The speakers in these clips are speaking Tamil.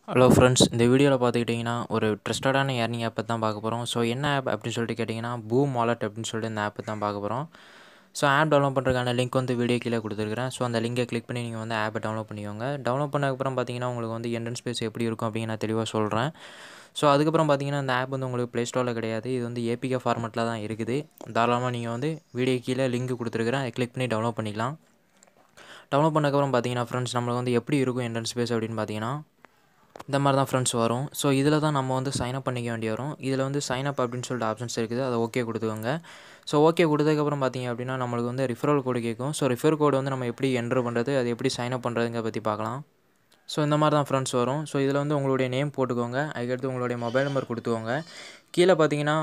ஹலோ ஃப்ரெண்ட்ஸ் இந்த வீடியோவில் பார்த்துக்கிட்டிங்கன்னா ஒரு ட்ரஸ்டடான ஏர்னிங் ஆப்பை தான் பார்க்க போகிறோம் ஸோ என்ன ஆப் அப்படின்னு சொல்லிட்டு கேட்டிங்கன்னா பூம் வாலெட் அப்படின்னு சொல்லிட்டு இந்த ஆப்பை தான் பார்க்க போகிறோம் ஸோ ஆப் டவுன்லோட் பண்ணுறதுக்கான லிங்க் வந்து வீடியோ கீழே கொடுத்துருக்கிறேன் ஸோ அந்த லிங்கை கிளிக் பண்ணி நீங்கள் வந்து ஆப்பை டவுன்லோட் பண்ணிக்கோங்க டவுன்லோட் பண்ணதுக்கப்புறம் பார்த்தீங்கன்னா உங்களுக்கு வந்து என்ட்ரன்ஸ் ஸ்பேஸ் எப்படி இருக்கும் அப்படின்னு நான் தெளிவாக சொல்கிறேன் ஸோ அதுக்கப்புறம் பார்த்தீங்கன்னா இந்த ஆப் வந்து உங்களுக்கு ப்ளே ஸ்டோரில் கிடையாது இது வந்து ஏபிகே ஃபார்மெட்டில் தான் இருக்குது தாராளமாக நீங்கள் வந்து வீடியோ கீழே லிங்க் கொடுத்துருக்குறேன் அதை கிளிக் பண்ணி டவுன்லோட் பண்ணிக்கலாம் டவுன்லோட் பண்ணக்கப்புறம் பார்த்தீங்கன்னா ஃப்ரெண்ட்ஸ் நம்மளுக்கு வந்து எப்படி இருக்கும் என்ட்ரன்ஸ் ஸ்பேஸ் அப்படின்னு பார்த்தீங்கன்னா இந்த மாதிரி தான் ஃப்ரெண்ட்ஸ் வரும் ஸோ இதில் தான் நம்ம வந்து சைன் அப் பண்ணிக்க வேண்டி வரும் இதில் வந்து சைன் அப் அப்படின்னு சொல்லிட்டு ஆப்ஷன்ஸ் இருக்குது அதை ஓகே கொடுத்துக்கோங்க ஸோ ஓகே கொடுத்ததுக்கப்புறம் பார்த்தீங்க அப்படின்னா நம்மளுக்கு வந்து ரிஃபரல் கோடு கேட்கும் ஸோ ரிஃபர் கோடு வந்து நம்ம எப்படி என்ட்ரு பண்ணுறது அது எப்படி சைன் அப் பண்ணுறதுங்க பற்றி பார்க்கலாம் ஸோ இந்த மாதிரி தான் ஃப்ரெண்ட்ஸ் வரும் ஸோ இதில் வந்து உங்களுடைய நேம் போட்டுக்கோங்க அதுக்கடுத்து உங்களுடைய மொபைல் நம்பர் கொடுத்துக்கோங்க கீழே பார்த்தீங்கன்னா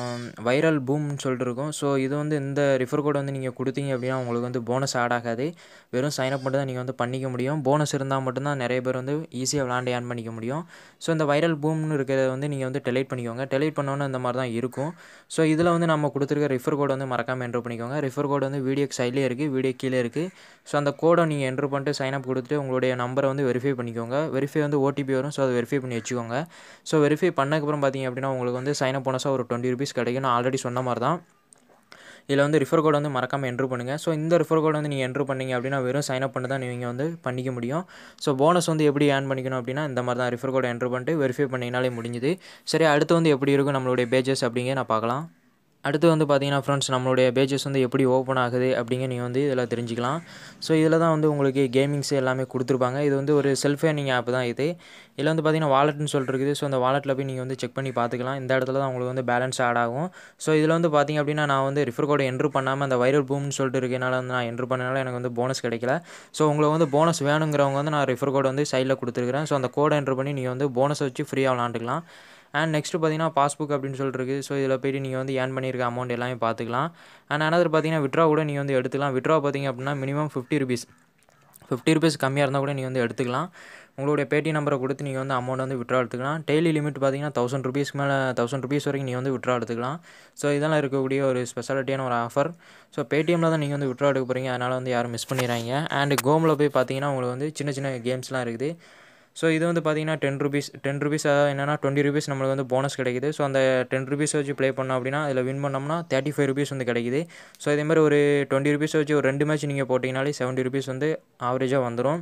வைரல் பூம்னு சொல்லிட்டு இருக்கும் ஸோ இது வந்து இந்த ரிஃபர் கோட் வந்து நீங்கள் கொடுத்தீங்க அப்படின்னா உங்களுக்கு வந்து போனஸ் ஆட் ஆகாது வெறும் சைன் அப் மட்டும் தான் நீங்கள் வந்து பண்ணிக்க முடியும் போனஸ் இருந்தால் மட்டும்தான் நிறைய பேர் வந்து ஈஸியாக விளாண்டு ஏர்ன் பண்ணிக்க முடியும் ஸோ இந்த வைரல் பூம்னு இருக்கிறத வந்து நீங்கள் வந்து டெலைட் பண்ணிக்கோங்க டெலைட் பண்ணோன்னு இந்த மாதிரி தான் இருக்கும் ஸோ இதில் வந்து நம்ம கொடுத்துருக்க ரிஃபர் கோட் வந்து மறக்காமல் என்ட்ரு பண்ணிக்கோங்க ரிஃபர் கோட் வந்து வீடியோ சைட்லேயே இருக்குது வீடியோ கீழே இருக்குது ஸோ அந்த கோடை நீங்கள் என்ட்ரு பண்ணிட்டு சைன் அப் கொடுத்துட்டு உங்களுடைய நம்பரை வந்து வெரிஃபை பண்ணிக்கோங்க வெரிஃபை வந்து ஓடிபி வரும் ஸோ அதை வெரிஃபை பண்ணி வச்சுக்கோங்க ஸோ வெரிஃபை பண்ணக்கப்புறம் பார்த்தீங்க அப்படின்னா உங்களுக்கு வந்து சைன் அப் போனஸாக ஒரு டுவெண்ட்டி ருபீஸ் கிடைக்கும் நான் ஆல்ரெடி சொன்ன மாதிரி தான் இதில் வந்து ரிஃபர் கோட் வந்து மறக்காமல் என்ட்ரு பண்ணுங்கள் ஸோ இந்த ரிஃபர் கோட் வந்து நீங்கள் என்ட்ரு பண்ணிங்க அப்படின்னா வெறும் சைன் அப் பண்ணி தான் நீங்கள் வந்து பண்ணிக்க முடியும் ஸோ போனஸ் வந்து எப்படி ஏர்ன் பண்ணிக்கணும் அப்படின்னா இந்த மாதிரி தான் ரிஃபர் கோட் என்ட்ரு பண்ணிட்டு வெரிஃபை பண்ணிங்கனாலே முடிஞ்சுது சரி அடுத்து வந்து எப்படி இருக்கும் நம்மளுடைய பேஜஸ் அப்படிங்க நான் பார்க்கலாம் அடுத்து வந்து பார்த்தீங்கன்னா ஃப்ரெண்ட்ஸ் நம்மளுடைய பேஜஸ் வந்து எப்படி ஓப்பன் ஆகுது அப்படிங்க நீங்கள் வந்து இதில் தெரிஞ்சுக்கலாம் ஸோ இதில் தான் வந்து உங்களுக்கு கேமிங்ஸ் எல்லாமே கொடுத்துருப்பாங்க இது வந்து ஒரு செல்ஃப் ஏர்னிங் ஆப் தான் இது இதில் வந்து பார்த்தீங்கன்னா வாலெட்னு சொல்லிட்டு இருக்குது ஸோ அந்த வாலெட்டில் போய் நீங்கள் வந்து செக் பண்ணி பார்த்துக்கலாம் இந்த இடத்துல தான் உங்களுக்கு வந்து பேலன்ஸ் ஆட் ஆகும் ஸோ இதில் வந்து பார்த்தீங்க அப்படின்னா நான் வந்து ரிஃபர் கோடை என்ட்ரு பண்ணாமல் அந்த வைரல் பூம்னு சொல்லிட்டு இருக்கனால வந்து நான் என்ட்ரு பண்ணனால எனக்கு வந்து போனஸ் கிடைக்கல ஸோ உங்களுக்கு வந்து போனஸ் வேணுங்கிறவங்க வந்து நான் ரிஃபர் கோட் வந்து சைடில் கொடுத்துருக்கிறேன் ஸோ அந்த கோடை என்ட்ரு பண்ணி நீங்கள் வந்து போனஸ் வச்சு ஃப்ரீயாக விளாண்டுக்கலாம் அண்ட் நெக்ஸ்ட்டு பார்த்தீங்கன்னா பாஸ்புக் அப்படின்னு சொல்லிட்டு இருக்குது ஸோ இதில் போய்ட்டு நீங்கள் வந்து ஏர்ன் பண்ணியிருக்க அமௌண்ட் எல்லாமே பார்த்துக்கலாம் அண்ட் அனதர் பார்த்தீங்கன்னா விட்ரா கூட நீங்கள் வந்து எடுத்துக்கலாம் விட்ரா பார்த்தீங்க அப்படின்னா minimum fifty rupees fifty rupees கம்மியாக இருந்தால் கூட நீங்கள் வந்து எடுத்துக்கலாம் உங்களுடைய பேடி நம்பரை கொடுத்து நீங்கள் வந்து அமௌண்ட் வந்து விட்ரா எடுத்துக்கலாம் டெய்லி லிமிட் பார்த்தீங்கன்னா தௌசண்ட் ருபீஸ்க்கு மேலே தௌசண்ட் ருபீஸ் வரைக்கும் நீங்கள் வந்து விட்ரா எடுத்துக்கலாம் ஸோ இதெல்லாம் இருக்கக்கூடிய ஒரு ஸ்பெஷாலிட்டியான ஒரு ஆஃபர் ஸோ பேடிஎம்மில் தான் நீங்கள் வந்து விட்ரா எடுக்க போகிறீங்க அதனால் வந்து யாரும் மிஸ் பண்ணிடுறாங்க அண்ட் கோமில் போய் பார்த்தீங்கன்னா உங்களுக்கு வந்து சின்ன சின்ன கேம்ஸ்லாம் இருக்குது ஸோ இது வந்து பார்த்தீங்கன்னா டென் ருபீஸ் டென் ருபீஸ் என்னென்னா டுவெண்ட்டி ருபீஸ் நம்மளுக்கு வந்து போனஸ் கிடைக்குது ஸோ அந்த டென் ருபீஸ் வச்சு ப்ளே பண்ணோம் அப்படின்னா அதில் வின் பண்ணோம்னா தேர்ட்டி ஃபைவ் ருபீஸ் வந்து கிடைக்குது ஸோ இதே மாதிரி ஒரு டுவெண்ட்டி ருபீஸ் வச்சு ஒரு ரெண்டு மேட்ச் நீங்கள் போட்டிங்கனாலே செவன்ட்டி ருபீஸ் வந்து ஆவரேஜாக வந்துடும்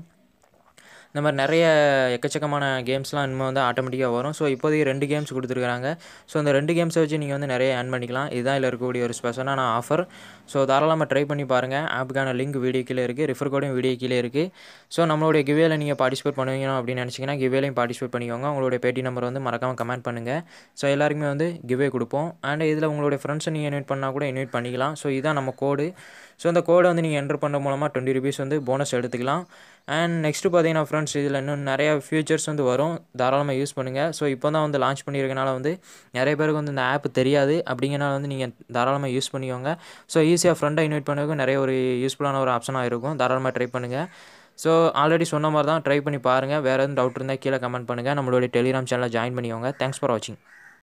இந்த மாதிரி நிறைய எக்கச்சக்கமான கேம்ஸ்லாம் இனிமேல் வந்து ஆட்டோமேட்டிக்காக வரும் ஸோ இப்போதைக்கு ரெண்டு கேம்ஸ் கொடுத்துருக்காங்க ஸோ அந்த ரெண்டு கேம்ஸை வச்சு நீங்கள் வந்து நிறைய ஏர்ன் பண்ணிக்கலாம் இதுதான் இதில் இருக்கக்கூடிய ஒரு ஸ்பெஷலான ஆஃபர் ஸோ தாராளமாக ட்ரை பண்ணி பாருங்கள் ஆப்புக்கான லிங்க் வீடியோ கீழே இருக்குது ரிஃபர் கோடும் வீடியோ கீழே இருக்குது ஸோ நம்மளுடைய கிவேல நீங்கள் பார்ட்டிசிபேட் பண்ணுவீங்க அப்படின்னு நினச்சிங்கன்னா கிவேலையும் பார்ட்டிசிபேட் பண்ணிக்கோங்க உங்களுடைய பேட்டி நம்பர் வந்து மறக்காமல் கமெண்ட் பண்ணுங்கள் ஸோ எல்லாருக்குமே வந்து கிவே கொடுப்போம் அண்ட் இதில் உங்களுடைய ஃப்ரெண்ட்ஸை நீங்கள் இன்வைட் பண்ணால் கூட இன்வைட் பண்ணிக்கலாம் ஸோ இதுதான் நம்ம கோடு ஸோ அந்த கோடை வந்து நீங்கள் என்ட்ரு பண்ணுற மூலமாக டுவெண்ட்டி ருபீஸ் வந்து போனஸ் எடுத்துக்கலாம் அண்ட் நெக்ஸ்ட்டு பார்த்தீங்கன்னா ஃப்ரெண்ட்ஸ் இதில் இன்னும் நிறையா ஃபியூச்சர்ஸ் வந்து வரும் தாராளமாக யூஸ் பண்ணுங்கள் ஸோ இப்போ தான் வந்து லான்ச் பண்ணியிருக்கனால வந்து நிறைய பேருக்கு வந்து இந்த ஆப் தெரியாது அப்படிங்கிறனால வந்து நீங்கள் தாராளமாக யூஸ் பண்ணிக்கோங்க ஸோ ஈஸியாக ஃப்ரெண்டை இன்வைட் பண்ணுறதுக்கு நிறைய ஒரு யூஸ்ஃபுல்லான ஒரு ஆப்ஷனாக இருக்கும் தாராளமாக ட்ரை பண்ணுங்கள் ஸோ ஆல்ரெடி சொன்ன மாதிரி தான் ட்ரை பண்ணி பாருங்கள் வேறு எதுவும் டவுட் இருந்தால் கீழே கமெண்ட் பண்ணுங்கள் நம்மளுடைய டெலிகிராம் சேனலில் ஜாயின் பண்ணிக்கோங்க தேங்க்ஸ் ஃபார் வாட்சிங்